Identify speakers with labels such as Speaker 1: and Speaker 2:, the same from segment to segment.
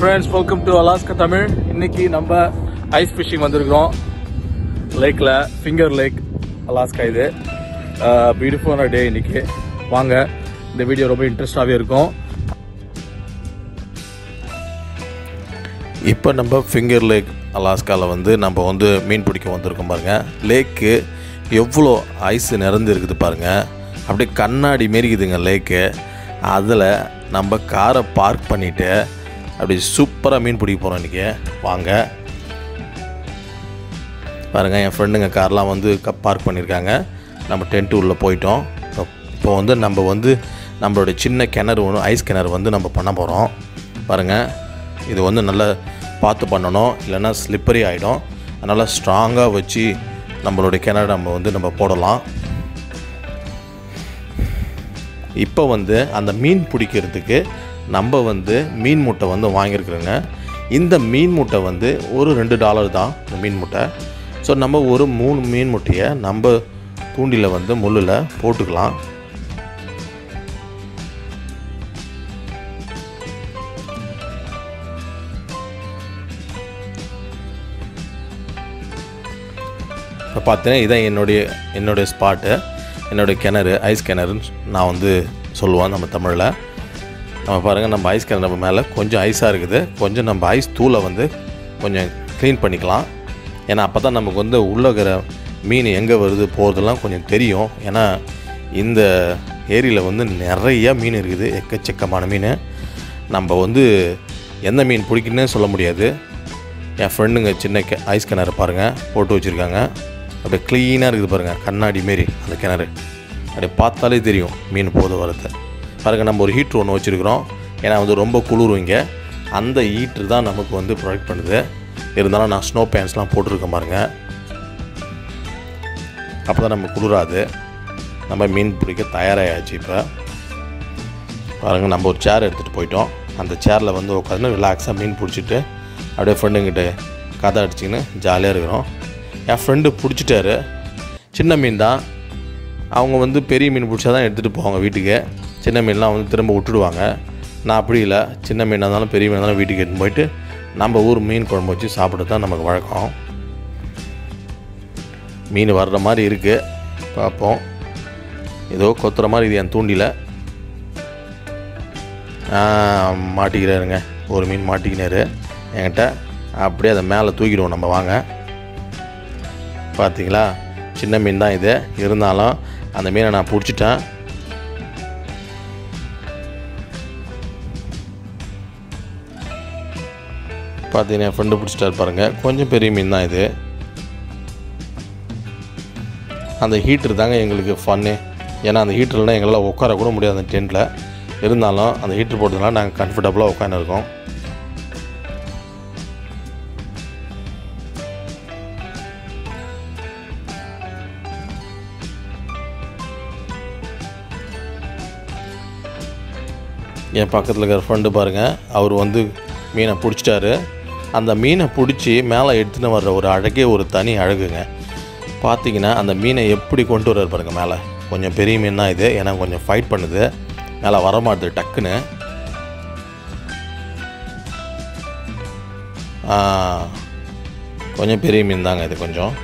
Speaker 1: Friends welcome to Alaska Tamil இன்னைக்கு நம்ம ice phishing வந்திருக்கிறோம் லேக்கில் ஃபிங்கர் லேக் அலாஸ்கா இது பியூட்டிஃபுல்லான டே இன்னைக்கு வாங்க இந்த வீடியோ ரொம்ப இன்ட்ரெஸ்டாகவே இருக்கும்
Speaker 2: இப்போ நம்ம ஃபிங்கர் லேக் அலாஸ்காவில் வந்து நம்ம வந்து மீன் பிடிக்க வந்திருக்கோம் பாருங்கள் லேக்கு எவ்வளோ ஐஸ் நிறந்து இருக்குது பாருங்கள் அப்படியே கண்ணாடி மாரி இருக்குதுங்க லேக்கு அதில் நம்ம காரை பார்க் பண்ணிவிட்டு அப்படி சூப்பராக மீன் பிடிக்க போகிறோம் இன்றைக்கி வாங்க பாருங்கள் என் ஃப்ரெண்டுங்க கார்லாம் வந்து க பார்க் பண்ணியிருக்காங்க நம்ம டென்ட்டு உள்ளே போயிட்டோம் இப்போ இப்போ வந்து நம்ம வந்து நம்மளுடைய சின்ன கிணறு ஒன்று ஐஸ் கிணறு வந்து நம்ம பண்ண போகிறோம் பாருங்கள் இது வந்து நல்லா பார்த்து பண்ணணும் இல்லைன்னா ஸ்லிப்பரி ஆகிடும் அதனால் ஸ்ட்ராங்காக வச்சு நம்மளுடைய கிணறு நம்ம வந்து நம்ம போடலாம் இப்போ வந்து அந்த மீன் பிடிக்கிறதுக்கு நம்ம வந்து மீன் முட்டை வந்து வாங்கியிருக்கிறோங்க இந்த மீன் முட்டை வந்து ஒரு ரெண்டு டாலர் தான் இந்த மீன் முட்டை ஸோ நம்ம ஒரு மூணு மீன் முட்டையை நம்ம தூண்டில் வந்து முள்ளில் போட்டுக்கலாம் இப்போ பார்த்தீங்கன்னா இதான் என்னுடைய என்னுடைய ஸ்பாட்டு என்னுடைய கிணறு ஐஸ் கிணறுன்னு நான் வந்து சொல்லுவேன் நம்ம தமிழில் நம்ம பாருங்கள் நம்ம ஐஸ் கிணறு மேலே கொஞ்சம் ஐஸாக இருக்குது கொஞ்சம் நம்ம ஐஸ் தூளை வந்து கொஞ்சம் க்ளீன் பண்ணிக்கலாம் ஏன்னா அப்போ தான் நமக்கு வந்து உள்ள இருக்கிற மீன் எங்கே வருது போகிறதெல்லாம் கொஞ்சம் தெரியும் ஏன்னா இந்த ஏரியில் வந்து நிறைய மீன் இருக்குது எக்கச்சக்கமான மீன் நம்ம வந்து எந்த மீன் பிடிக்குன்னே சொல்ல முடியாது என் ஃப்ரெண்டுங்க சின்ன கெ ஐஸ் கிணறு பாருங்கள் போட்டு வச்சுருக்காங்க அப்படியே க்ளீனாக இருக்குது பாருங்கள் கண்ணாடி மாரி அந்த கிணறு அப்படியே பார்த்தாலே தெரியும் மீன் போது வரது பாருங்கள் நம்ம ஒரு ஹீட்ரு ஒன்று வச்சுருக்குறோம் ஏன்னா வந்து ரொம்ப குளிரும் இங்கே அந்த ஹீட்ரு தான் நமக்கு வந்து ப்ரொடக்ட் பண்ணுது இருந்தாலும் நான் ஸ்னோ பேண்ட்ஸ்லாம் போட்டிருக்கேன் பாருங்கள் அப்போ தான் நம்ம குளிராது நம்ம மீன் பிடிக்க தயாராகியாச்சு இப்போ பாருங்கள் நம்ம ஒரு சேர் எடுத்துகிட்டு போயிட்டோம் அந்த சேரில் வந்து உட்காந்து ரிலாக்ஸாக மீன் பிடிச்சிட்டு அப்படியே ஃப்ரெண்டுங்கிட்ட கதை அடிச்சிக்கின்னு ஜாலியாக இருக்கிறோம் என் ஃப்ரெண்டு பிடிச்சிட்டாரு சின்ன மீன் தான் அவங்க வந்து பெரிய மீன் பிடிச்சா தான் எடுத்துகிட்டு போவாங்க வீட்டுக்கு சின்ன மீன்லாம் வந்து திரும்ப விட்டுடுவாங்க நான் அப்படி இல்லை சின்ன மீனாக இருந்தாலும் பெரிய மீனாக இருந்தாலும் வீட்டுக்கு எடுத்துன்னு போயிட்டு நம்ம ஊர் மீன் குழம்பு வச்சு சாப்பிட தான் நமக்கு வழக்கம் மீன் வர்ற மாதிரி இருக்குது பார்ப்போம் ஏதோ கொத்துற மாதிரி இது என் தூண்டில மாட்டிக்கிறாருங்க ஒரு மீன் மாட்டிக்கினாரு என்கிட்ட அப்படியே அதை மேலே தூக்கிடுவோம் நம்ம வாங்க பார்த்தீங்களா சின்ன மீன் தான் இது இருந்தாலும் அந்த மீனை நான் பிடிச்சிட்டேன் பார்த்தீங்கன்னா என் ஃப்ரெண்டு பிடிச்சிட்டாரு பாருங்கள் கொஞ்சம் பெரிய மீன் தான் இது அந்த ஹீட்ரு தாங்க எங்களுக்கு ஃபன்னு ஏன்னா அந்த ஹீட்டர்லாம் எங்களால் உட்கார கூட முடியாது அந்த டென்ட்டில் இருந்தாலும் அந்த ஹீட்ரு போட்டதுனால நாங்கள் கம்ஃபர்டபுளாக உட்காந்துருக்கோம் என் பக்கத்தில் இருக்கிற ஃப்ரெண்டு பாருங்கள் அவர் வந்து மீனை பிடிச்சிட்டாரு அந்த மீனை பிடிச்சி மேலே எடுத்துன்னு வர்ற ஒரு அழகே ஒரு தனி அழகுங்க பார்த்தீங்கன்னா அந்த மீனை எப்படி கொண்டு வர்றாரு பாருங்கள் மேலே கொஞ்சம் பெரிய மீன் தான் இது ஏன்னா கொஞ்சம் ஃபைட் பண்ணுது மேலே வரமாட்டுது டக்குன்னு ஆ, கொஞ்சம் பெரிய மீன் தாங்க இது கொஞ்சம்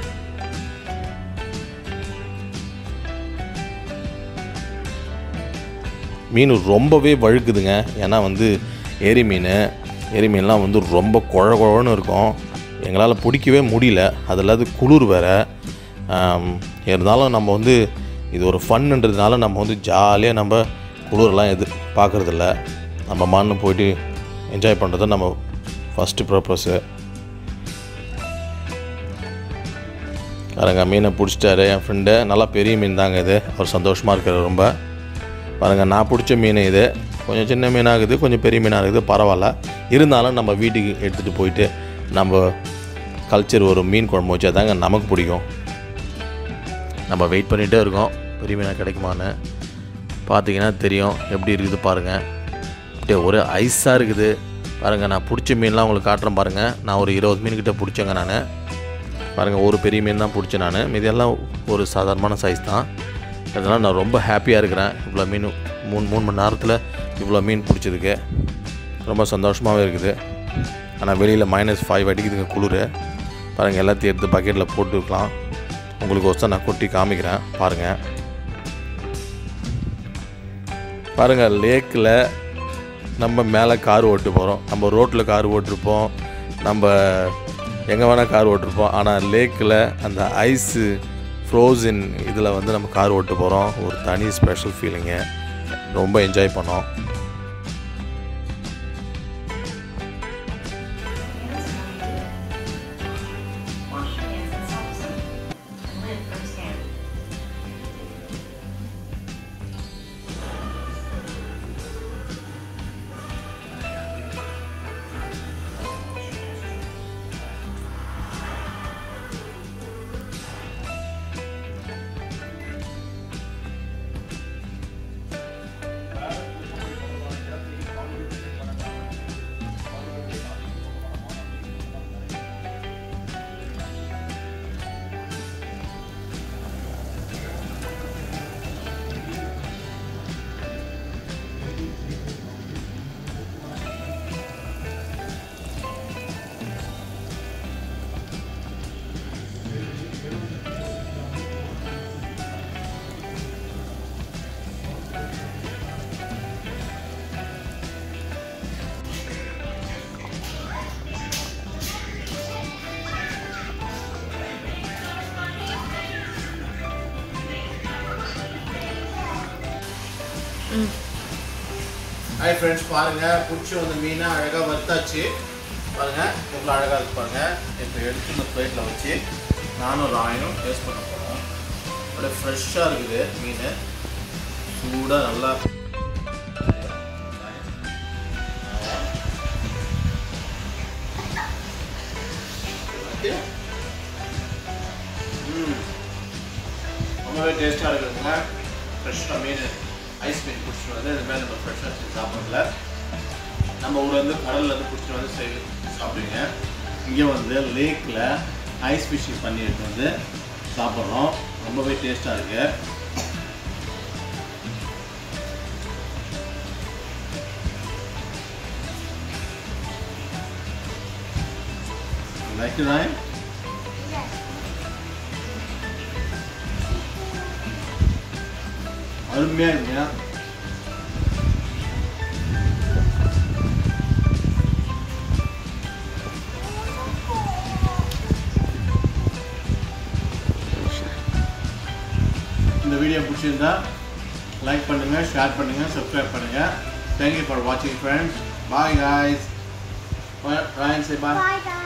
Speaker 2: மீன் ரொம்பவே வழுக்குதுங்க ஏன்னா வந்து ஏரி மீன் ஏரி மீன்லாம் வந்து ரொம்ப குழ குழன்னு இருக்கும் எங்களால் பிடிக்கவே முடியல அது இல்லாத குளிர் வேறு இருந்தாலும் நம்ம வந்து இது ஒரு ஃபன்ன்றதுனால நம்ம வந்து ஜாலியாக நம்ம குளிரெல்லாம் எது பார்க்குறதில்ல நம்ம மண்ணு போயிட்டு என்ஜாய் பண்ணுறது நம்ம ஃபஸ்ட்டு பர்பஸ்ஸு பாருங்க மீனை பிடிச்சிட்டாரு என் ஃப்ரெண்டு நல்லா பெரிய மீன் தாங்க இது அவர் சந்தோஷமாக இருக்கிறார் ரொம்ப பாருங்கள் நான் பிடிச்ச மீன் இது கொஞ்சம் சின்ன மீனாகுது கொஞ்சம் பெரிய மீனாக இருக்குது பரவாயில்ல இருந்தாலும் நம்ம வீட்டுக்கு எடுத்துகிட்டு போயிட்டு நம்ம கல்ச்சர் ஒரு மீன் குழம்பு வச்சா தாங்க நமக்கு பிடிக்கும் நம்ம வெயிட் பண்ணிகிட்டே இருக்கோம் பெரிய மீனாக கிடைக்குமான்னு பார்த்தீங்கன்னா தெரியும் எப்படி இருக்குது பாருங்கள் அப்படியே ஒரே ஐஸாக இருக்குது பாருங்கள் நான் பிடிச்ச மீன்லாம் உங்களுக்கு காட்டுறேன் பாருங்கள் நான் ஒரு இருபது மீன் கிட்ட பிடிச்சேங்க நான் பாருங்கள் ஒரு பெரிய மீன் தான் பிடிச்சேன் நான் மீதியெல்லாம் ஒரு சாதாரணமான சைஸ் தான் அதனால் நான் ரொம்ப ஹாப்பியாக இருக்கிறேன் இவ்வளோ மீன் மூணு மூணு மணி நேரத்தில் இவ்வளோ மீன் பிடிச்சதுக்கு ரொம்ப சந்தோஷமாகவே இருக்குது ஆனால் வெளியில் மைனஸ் ஃபைவ் அடிக்குதுங்க குளிர் பாருங்கள் எல்லாத்தையும் எடுத்து பக்கெட்டில் போட்டுக்கலாம் உங்களுக்கு ஒசம் நான் கொட்டி காமிக்கிறேன் பாருங்கள் பாருங்கள் லேக்கில் நம்ம மேலே கார் ஓட்டு போகிறோம் நம்ம ரோட்டில் கார் ஓட்டிருப்போம் நம்ம எங்கே வேணால் கார் ஓட்டிருப்போம் ஆனால் லேக்கில் அந்த ஐஸு ஃப்ரோசன் இதில் வந்து நம்ம கார் ஓட்டு போகிறோம் ஒரு தனி ஸ்பெஷல் ஃபீலிங்கு ரொம்ப என்ஜாய் பண்ணோம்
Speaker 3: Wash your hands and socks and live firsthand.
Speaker 2: Hi friends பாருங்கள் பிடிச்சி வந்த மீனை அழகாக வறுத்தாச்சு பாருங்கள் எவ்வளோ அழகாக இருக்கு பாருங்கள் இப்போ எடுத்து இந்த பிளேட்டில் வச்சு நானும் ராயனும் டேஸ்ட் பண்ண போகிறோம் அப்படியே ஃப்ரெஷ்ஷாக இருக்குது மீன் சூடாக நல்லா ம் ரொம்பவே டேஸ்ட்டாக இருக்குதுங்க ஃப்ரெஷ்ஷாக மீன் ஐஸ் மீன் பிடிச்சிட்டு வந்து இது மாதிரி நம்ம ஃப்ரெஷ்ஷாக செஞ்சு சாப்பிடல நம்ம ஊர்லேருந்து கடல்லேருந்து பிடிச்சிட்டு வந்து செய் சாப்பிடுவீங்க இங்கே வந்து லேக்கில் ஐஸ் ஃபிஷிங் பண்ணி எடுத்து வந்து சாப்பிட்றோம் ரொம்பவே டேஸ்ட்டாக இருக்குது லைக் ராய் அருமையாக இருக்குங்க இந்த வீடியோ பிடிச்சிருந்தா லைக் பண்ணுங்கள் ஷேர் பண்ணுங்கள் சப்ஸ்கிரைப் பண்ணுங்கள் தேங்க்யூ ஃபார் வாட்சிங் friends bye guys Rayan say bye
Speaker 4: Bye, guys.